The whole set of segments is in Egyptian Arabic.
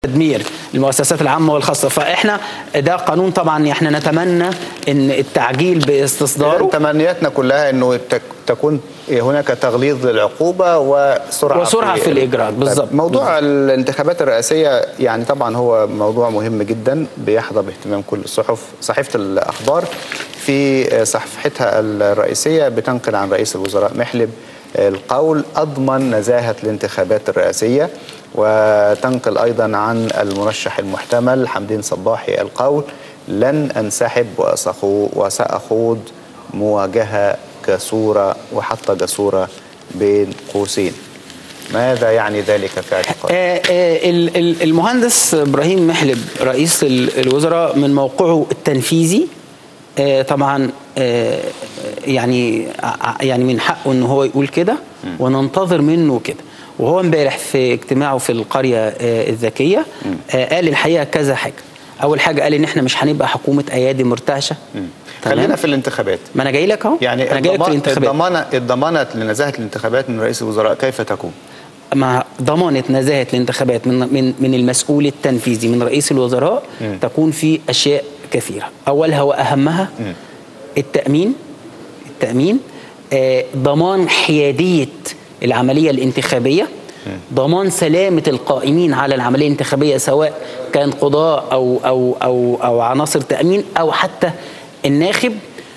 تدمير المؤسسات العامه والخاصه فاحنا ده قانون طبعا احنا نتمنى ان التعجيل باستصداره تمنياتنا كلها انه تك- تكون هناك تغليظ للعقوبه وسرعه وسرعة في الإجراء، بالظبط. موضوع الانتخابات الرئاسيه يعني طبعا هو موضوع مهم جدا بيحظى باهتمام كل الصحف صحيفه الاخبار في صفحتها الرئيسيه بتنقل عن رئيس الوزراء محلب القول اضمن نزاهه الانتخابات الرئاسيه وتنقل ايضا عن المرشح المحتمل حمدين صباحي القول لن انسحب وأسخو- وساخوض مواجهه جسوره وحتى جسوره بين قوسين ماذا يعني ذلك في اعتقادك؟ آه، آه، ال- ال- المهندس ابراهيم محلب رئيس ال- الوزراء من موقعه التنفيذي آه، طبعا آه، يعني ع- يعني من حقه ان هو يقول كده وننتظر منه كده وهو امبارح في اجتماعه في القريه آه، الذكيه آه، قال الحقيقه كذا حاجه اول حاجه قال ان احنا مش هنبقى حكومه ايادي مرتعشه تمام؟ خلينا في الانتخابات ما انا جاي لك اهو يعني انا جاي لك في الضمان- الانتخابات الضمانه الضمانه لنزاهه الانتخابات من رئيس الوزراء كيف تكون؟ مع ضمانة نزاهة الانتخابات من من من المسؤول التنفيذي من رئيس الوزراء مم. تكون في أشياء كثيرة أولها وأهمها مم. التأمين التأمين آه، ضمان حيادية العملية الانتخابية ضمان سلامة القائمين على العملية الانتخابية سواء كان قضاء أو أو أو أو عناصر تأمين أو حتى الناخب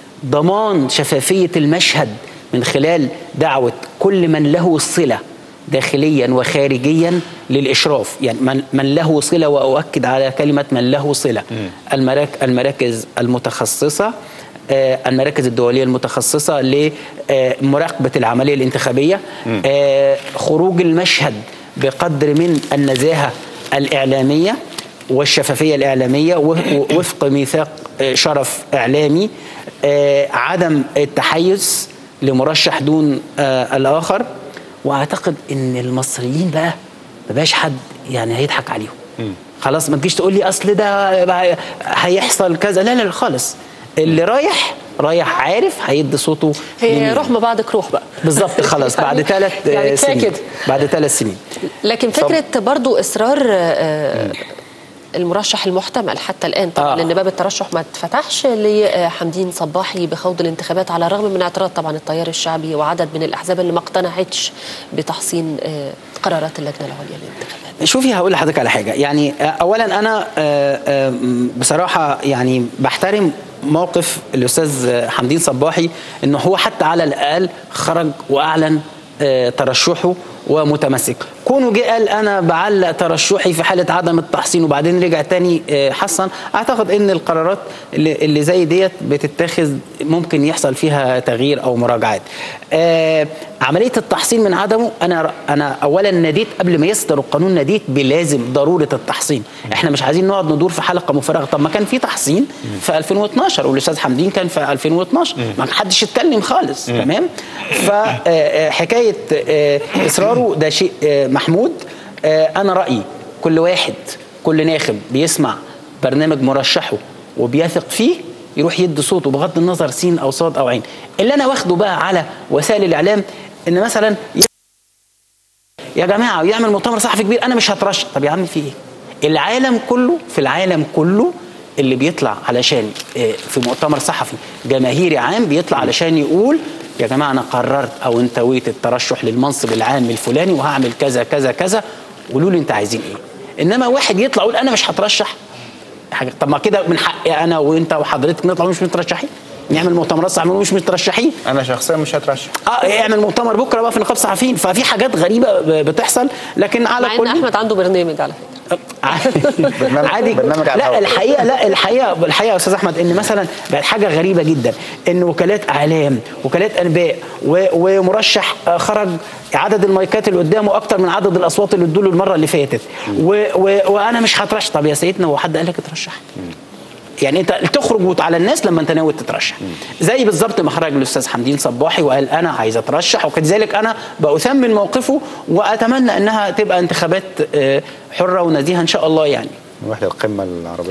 ضمان شفافية المشهد من خلال دعوة كل من له صلة داخليا وخارجيا للإشراف يعني من, من له صلة وأؤكد على كلمة من له صلة المراك المراكز المتخصصة آه، المراكز الدولية المتخصصة لمراقبة العملية الانتخابية آه، خروج المشهد بقدر من النزاهة الإعلامية والشفافية الإعلامية و- و- وفق ميثاق آه، شرف إعلامي آه، عدم التحيز لمرشح دون آه، الآخر وأعتقد إن المصريين بقى ما بقاش حد يعني هيضحك عليهم خلاص ما تجيش تقول لي أصل ده بقى هيحصل كذا لا لا لا خالص اللي رايح رايح عارف هيدي صوته هي لمين. روح ما بعد روح بقى بالظبط خلاص بعد يعني- ثلاث يعني كفاية سنين كده. بعد ثلاث سنين لكن فكره برضو اصرار آه، المرشح المحتمل حتى الان طبعا آه. آه. لان باب الترشح ما اتفتحش لحمدين صباحي بخوض الانتخابات على الرغم من اعتراض طبعا التيار الشعبي وعدد من الاحزاب اللي ما اقتنعتش بتحصين آه، قرارات اللجنه العليا للانتخابات شوفي هقول لحضرتك على حاجه يعني آه، اولا انا آه، آه، م- بصراحه يعني بحترم موقف الاستاذ حمدين صباحي ان هو حتى على الاقل خرج واعلن آه، ترشحه ومتمسك كونه جه قال انا بعلق ترشحي في حاله عدم التحصين وبعدين رجع تاني آه، حصن اعتقد ان القرارات اللي, اللي زي ديت بتتخذ ممكن يحصل فيها تغيير او مراجعات آه، عمليه التحصين من عدمه انا انا اولا ناديت قبل ما يصدر القانون ناديت بلازم ضروره التحصين احنا مش عايزين نقعد ندور في حلقه مفرغه طب ما كان في تحصين في 2012 والاستاذ حمدين كان في 2012 ما حدش اتكلم خالص تمام فحكايه اصراره ده شيء آه، محمود آه، انا رايي كل واحد كل ناخب بيسمع برنامج مرشحه وبيثق فيه يروح يدي صوته بغض النظر سين او صاد او عين اللي انا واخده بقى على وسائل الاعلام ان مثلا يا جماعه ويعمل مؤتمر صحفي كبير انا مش هترشح طب يا عم في ايه العالم كله في العالم كله اللي بيطلع علشان آه، في مؤتمر صحفي جماهيري عام بيطلع علشان يقول يا جماعه انا قررت او انتويت الترشح للمنصب العام الفلاني وهعمل كذا كذا كذا قولوا لي انت عايزين ايه انما واحد يطلع يقول انا مش هترشح حاجه طب ما كده من حقي انا وانت وحضرتك نطلع مش مترشحين نعمل مؤتمرات صحفيه مش مترشحين انا شخصيا مش هترشح اه اعمل مؤتمر بكره بقى في نقابه الصحفيين ففي حاجات غريبه ب- بتحصل لكن على مع ان كل احمد عنده برنامج على فكره برنامج- عادي برنامج على لا الهواء. الحقيقه لا الحقيقه الحقيقه يا استاذ احمد ان مثلا بقت حاجه غريبه جدا ان وكالات اعلام وكالات انباء و- ومرشح آه، خرج عدد المايكات اللي قدامه اكتر من عدد الاصوات اللي ادوا له المره اللي فاتت و و وانا مش هترشح طب يا سيدنا هو حد قال لك اترشح يعني انت تخرج على الناس لما انت ناوي تترشح زي بالظبط ما خرج الاستاذ حمدين صباحي وقال انا عايز اترشح وكذلك انا باثمن موقفه واتمنى انها تبقى انتخابات آه، حره ونزيهه ان شاء الله يعني نروح للقمه العربيه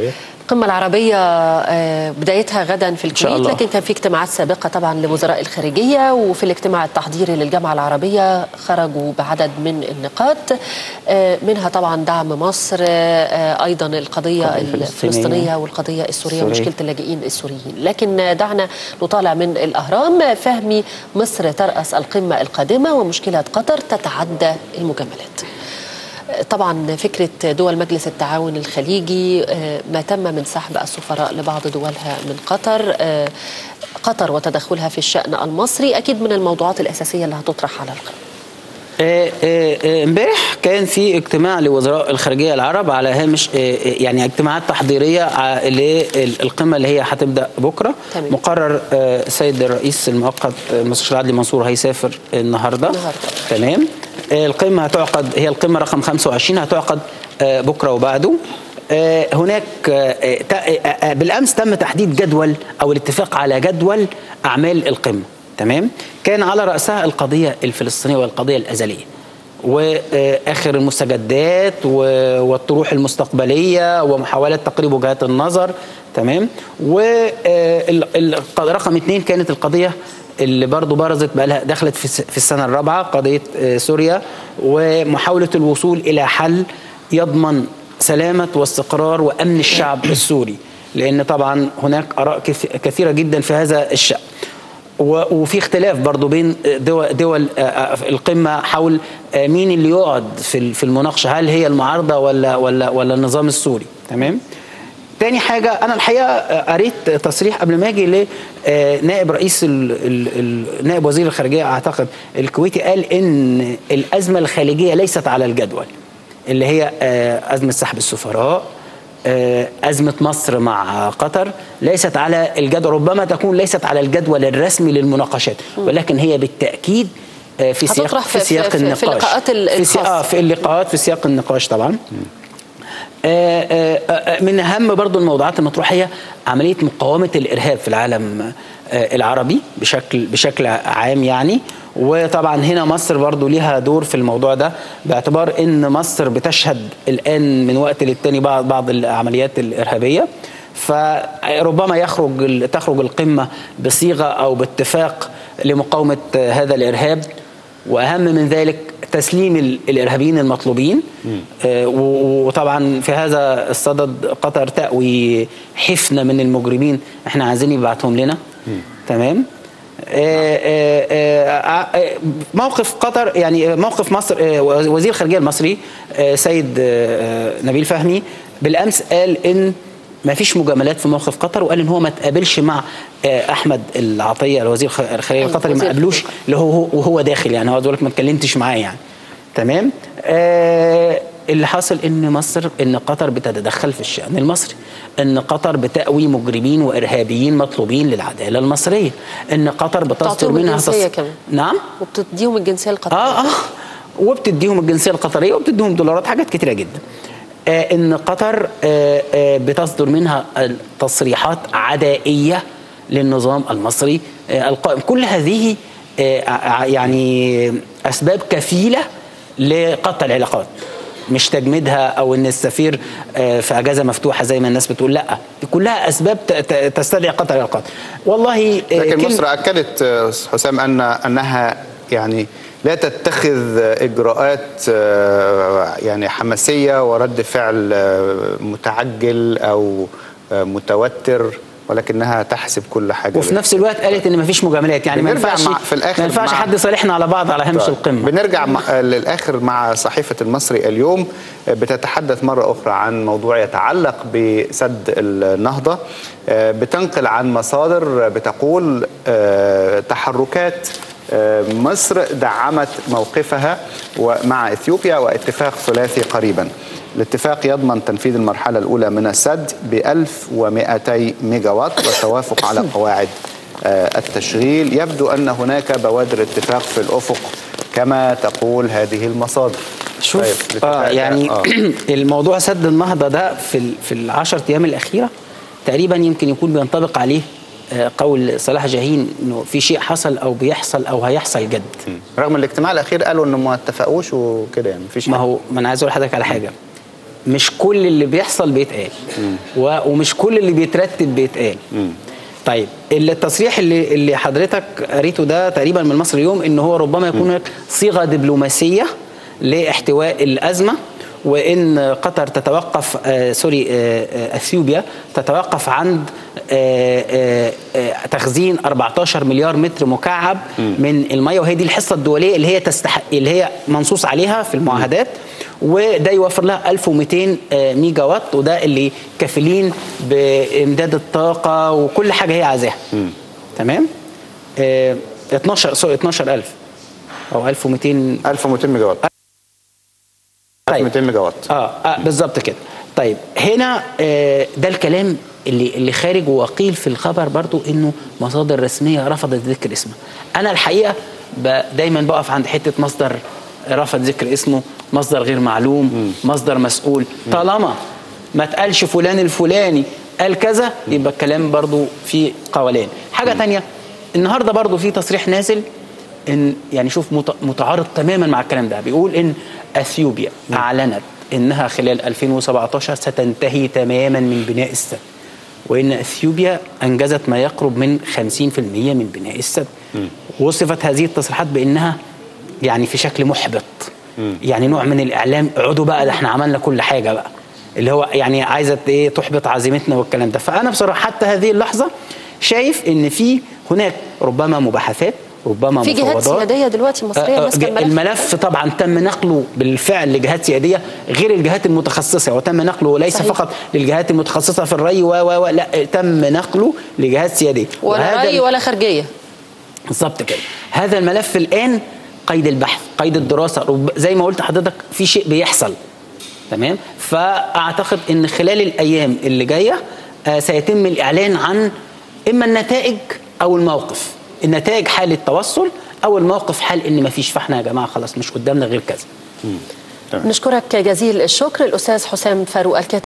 القمة العربية آه، بدايتها غدا في شاء الكويت الله. لكن كان في اجتماعات سابقة طبعا لوزراء الخارجية وفي الاجتماع التحضيري للجامعة العربية خرجوا بعدد من النقاط آه، منها طبعا دعم مصر آه، أيضا القضية القضية الفلسطينية. الفلسطينية والقضية السورية السورية. ومشكلة اللاجئين السوريين لكن دعنا نطالع من الأهرام فهمي مصر ترأس القمة القادمة ومشكلة قطر تتعدى المجاملات طبعا فكرة دول مجلس التعاون الخليجي آه، ما تم من سحب السفراء لبعض دولها من قطر آه، قطر وتدخلها في الشأن المصري أكيد من الموضوعات الأساسية اللي هتطرح على القمة آه، آه، آه، امبارح كان في اجتماع لوزراء الخارجيه العرب على هامش آه، آه، يعني اجتماعات تحضيريه ع- للقمه اللي هي هتبدا بكره تمام. مقرر آه، السيد الرئيس المؤقت آه، المستشار العدلي منصور هيسافر النهارده النهاردة. تمام آه، القمه هتعقد هي القمه رقم 25 هتعقد آه، بكره وبعده آه، هناك آه، تا- آه، آه، بالامس تم تحديد جدول او الاتفاق على جدول اعمال القمه تمام كان على راسها القضيه الفلسطينيه والقضيه الازليه واخر المستجدات و- والطروح المستقبليه ومحاولات تقريب وجهات النظر تمام ورقم اثنين كانت القضيه اللي برضو برزت بقى لها دخلت في الس- في السنه الرابعه قضيه آه، سوريا ومحاوله الوصول الى حل يضمن سلامه واستقرار وامن الشعب السوري لان طبعا هناك اراء كث- كثيره جدا في هذا الشان و- وفي اختلاف برضو بين دول, دول آه، آه، القمه حول آه، مين اللي يقعد في ال- في المناقشه هل هي المعارضه ولا ولا ولا النظام السوري تمام تاني حاجة أنا الحقيقة آه، قريت تصريح قبل ما أجي لنائب رئيس ال ال ال نائب وزير الخارجية أعتقد الكويتي قال إن الأزمة الخارجية ليست على الجدول اللي هي آه، أزمة سحب السفراء آه، أزمة مصر مع قطر ليست على الجدول ربما تكون ليست على الجدول الرسمي للمناقشات ولكن هي بالتأكيد آه، في سياق هتطرح في في- سياق في- في النقاش اللقاءات ال- في سياق- الخاصة. آه، في اللقاءات في سياق النقاش طبعا آه، آه، آه، من اهم برضو الموضوعات المطروحه هي عمليه مقاومه الارهاب في العالم آه، العربي بشكل بشكل عام يعني وطبعا هنا مصر برضو ليها دور في الموضوع ده باعتبار ان مصر بتشهد الان من وقت للتاني بعض بعض العمليات الارهابيه فربما يخرج ال- تخرج القمه بصيغه او باتفاق لمقاومه آه، هذا الارهاب واهم من ذلك تسليم ال- الارهابيين المطلوبين آه، و- وطبعا في هذا الصدد قطر تأوي حفنه من المجرمين احنا عايزين يبعتهم لنا تمام آه، آه، آه، آه، موقف قطر يعني موقف مصر آه، وزير الخارجيه المصري آه، سيد آه، آه، نبيل فهمي بالامس قال ان ما فيش مجاملات في موقف قطر وقال ان هو ما تقابلش مع آه، احمد العطيه الوزير الخ- الخارجيه أيوة، القطري ما وزير قابلوش الخارجية. اللي هو وهو داخل يعني هو لك ما اتكلمتش معاه يعني تمام آه اللي حاصل ان مصر ان قطر بتتدخل في الشان المصري ان قطر بتأوي مجرمين وارهابيين مطلوبين للعداله المصريه ان قطر بتصدر بتعطيهم منها الجنسية تص- كمان. نعم وبتديهم الجنسية القطرية اه اه وبتديهم الجنسيه القطريه وبتديهم دولارات حاجات كتيره جدا آه ان قطر آه آه بتصدر منها تصريحات عدائيه للنظام المصري آه القائم كل هذه آه ع- يعني اسباب كفيله لقطع العلاقات مش تجميدها او ان السفير آه، في اجازه مفتوحه زي ما الناس بتقول لا دي كلها اسباب ت- ت- تستدعي قطع العلاقات والله آه، لكن كلمة- مصر اكدت آه، حسام ان انها يعني لا تتخذ اجراءات آه، يعني حماسيه ورد فعل آه، متعجل او آه، متوتر ولكنها تحسب كل حاجه وفي نفس الوقت قالت ان مفيش مجاملات يعني ما بنرجع ينفعش مع- في الآخر ما ينفعش مع- حد يصالحنا على بعض على هامش طيب. القمه بنرجع مع للاخر مع صحيفه المصري اليوم بتتحدث مره اخرى عن موضوع يتعلق بسد النهضه آه، بتنقل عن مصادر بتقول آه، تحركات آه، مصر دعمت موقفها مع اثيوبيا واتفاق ثلاثي قريبا الاتفاق يضمن تنفيذ المرحله الاولى من السد ب 1200 ميجا وات والتوافق على قواعد آه، التشغيل يبدو أن هناك بوادر اتفاق في الأفق كما تقول هذه المصادر شوف طيب، آه الاتفاق ده- يعني آه. الموضوع سد النهضه ده في ال- في العشر ايام الاخيره تقريبا يمكن يكون بينطبق عليه آه، قول صلاح جاهين انه في شيء حصل او بيحصل او هيحصل جد رغم الاجتماع الأخير قالوا إنه ما اتفقوش وكده يعني مفيش ما حاجة. هو ما انا عايز اقول لحضرتك على حاجه مش كل اللي بيحصل بيتقال و- ومش كل اللي بيترتب بيتقال طيب التصريح اللي اللي حضرتك قريته ده تقريبا من مصر اليوم ان هو ربما يكون هناك صيغه دبلوماسيه لاحتواء الازمه وان قطر تتوقف آه سوري آه آه اثيوبيا تتوقف عند آه آه آه تخزين 14 مليار متر مكعب من الميه وهي دي الحصه الدوليه اللي هي تستحق اللي هي منصوص عليها في المعاهدات وده يوفر لها 1200 آه، ميجا وات وده اللي كافلين بامداد الطاقه وكل حاجه هي عايزاها تمام آه 12 سوري 12000 او 1200 1200 ميجا وات طيب. 1200 ميجا وات اه, آه بالظبط كده طيب هنا آه ده الكلام اللي اللي خارج وقيل في الخبر برضو انه مصادر رسميه رفضت ذكر اسمه انا الحقيقه ب- دايما بقف عند حته مصدر رفض ذكر اسمه مصدر غير معلوم مصدر مسؤول طالما ما تقالش فلان الفلاني قال كذا يبقى الكلام برضو فيه قولان حاجه تانية النهارده برضو في تصريح نازل ان يعني شوف مت- متعارض تماما مع الكلام ده بيقول ان اثيوبيا اعلنت انها خلال 2017 ستنتهي تماما من بناء السد وان اثيوبيا انجزت ما يقرب من 50% من بناء السد وصفت هذه التصريحات بانها يعني في شكل محبط يعني نوع من الاعلام اقعدوا بقى ده احنا عملنا كل حاجه بقى اللي هو يعني عايزه ايه تحبط عزيمتنا والكلام ده فانا بصراحه حتى هذه اللحظه شايف ان في هناك ربما مباحثات ربما في جهات مفاوضات سياديه دلوقتي مصريه آه، آه، ماسكه الملف الملف طبعا تم نقله بالفعل لجهات سياديه غير الجهات المتخصصه وتم نقله ليس صحيح. فقط للجهات المتخصصه في الري و و و- لا تم نقله لجهات سياديه ولا وهذا رأي ولا خارجيه بالظبط كده هذا الملف الان قيد البحث قيد الدراسه رب- زي ما قلت حضرتك في شيء بيحصل تمام فاعتقد ان خلال الايام اللي جايه آه، سيتم الاعلان عن اما النتائج او الموقف النتائج حال التوصل او الموقف حال ان مفيش فاحنا يا جماعه خلاص مش قدامنا غير كذا نشكرك جزيل الشكر الاستاذ حسام فاروق الكاتب